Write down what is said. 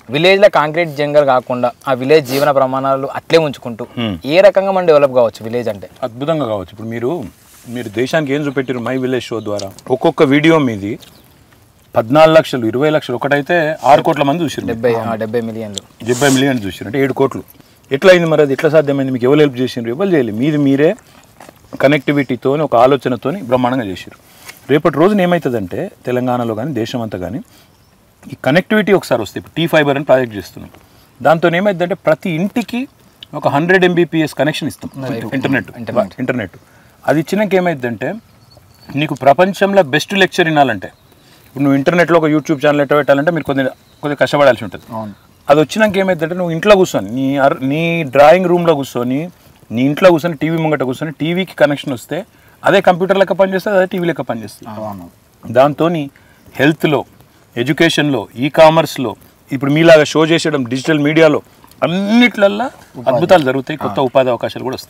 village లో concrete jungle కాకుండా ఆ విలేజ్ జీవన ప్రమాణాలు అట్లే ఉంచుకుంటూ ఏ రకంగా మనం డెవలప్ కావచ్చు విలేజ్ అంటే అద్భుతంగా కావచ్చు ఇప్పుడు మీరు మీరు దేశానికి ఏం చూపెట్టారు మై విలేజ్ షో ద్వారా ఒక్కొక్క వీడియో మీది పద్నాలుగు లక్షలు ఇరవై లక్షలు ఒకటైతే ఆరు కోట్ల మంది చూసారు డెబ్బై ఆ, డెబ్బై మిలియన్లు డెబ్బై మిలియన్ చూసారు అంటే ఏడు కోట్లు ఎట్లా అయింది మరి అది ఎట్లా సాధ్యమైంది మీకు ఎవరు హెల్ప్ చేసిండ్రు ఎవరు చేయలేదు మీది మీరే కనెక్టివిటీతో ఒక ఆలోచనతో బ్రహ్మాండంగా చేసారు రేపటి రోజున ఏమవుతుందంటే తెలంగాణలో కానీ దేశం అంతా కానీ ఈ కనెక్టివిటీ ఒకసారి వస్తే ఇప్పుడు టీ ఫైబర్ అని ప్రాజెక్ట్ చేస్తున్నాం దాంతో ఏమైందంటే ప్రతి ఇంటికి ఒక హండ్రెడ్ ఎంబీపీఎస్ కనెక్షన్ ఇస్తాం ఇంటర్నెట్ ఇంటర్నెట్ అది ఇచ్చినాక ఏమైందంటే నీకు ప్రపంచంలో బెస్ట్ లెక్చర్ వినాలంటే ఇప్పుడు నువ్వు ఇంటర్నెట్లో ఒక యూట్యూబ్ ఛానల్ ఎట్లా పెట్టాలంటే మీరు కొద్దిగా కొద్దిగా కష్టపడాల్సి ఉంటుంది అవును అది వచ్చినాక ఏమైందంటే నువ్వు ఇంట్లో కూర్చొని నీ అర్- నీ డ్రాయింగ్ రూమ్లో కూర్చొని నీ ఇంట్లో కూర్చొని టీవీ ముంగట కూర్చొని టీవీకి కనెక్షన్ వస్తే అదే కంప్యూటర్ లెక్క పనిచేస్తుంది అదే టీవీ లెక్క పనిచేస్తుంది దాంతో హెల్త్లో ఎడ్యుకేషన్లో ఈ కామర్స్లో ఇప్పుడు మీలాగా షో చేసేయడం డిజిటల్ మీడియాలో అన్నిట్లల్లో అద్భుతాలు జరుగుతాయి కొత్త ఉపాధి అవకాశాలు కూడా వస్తాయి